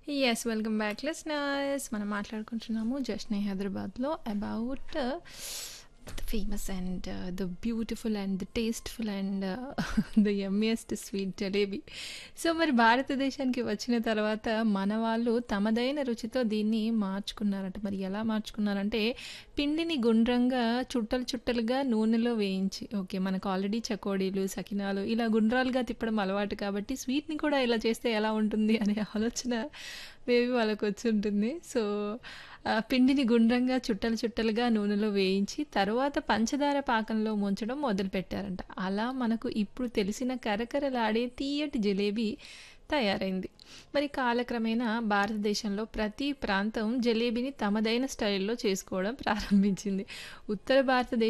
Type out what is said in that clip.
Yes. Welcome back listeners. మనం మాట్లాడుకుంటున్నాము just నై హైదరాబాద్‌లో about the famous and the beautiful and the tasteful and the yummiest sweet jalebi. So, మరి భారతదేశానికి వచ్చిన తర్వాత మన వాళ్ళు తమదైన రుచితో దీన్ని మార్చుకున్నారట. మరి ఎలా మార్చుకున్నారంటే పిండిని గుండ్రంగా చుట్టలు చుట్టలుగా నూనెలో వేయించి ఓకే. మనకు ఆల్రెడీ చకోడీలు, సకినాలు ఇలా గుండ్రాలుగా తిప్పడం అలవాటు కాబట్టి స్వీట్‌ని కూడా ఇలా చేస్తే ఎలా ఉంటుంది అనే ఆలోచన మేబీ వాళ్ళకొచ్చుంటుంది. సో, ఆహ్, పిండిని గుండ్రంగా చుట్టలు చుట్టలుగా నూనెలో వేయించి తరువాత పంచదార పాకంలో ముంచడం మొదలుపెట్టారంట. అలా మనకు ఇప్పుడు తెలిసిన కరకరలాడే తీయటి జిలేబీ తయారైంది. మరి కాలక్రమేణా భారతదేశంలో ప్రతి ప్రాంతం జలేబీని తమదైన స్టైల్‌లో చేసుకోవడం ప్రారంభించింది. ఉత్తర భారతదేశం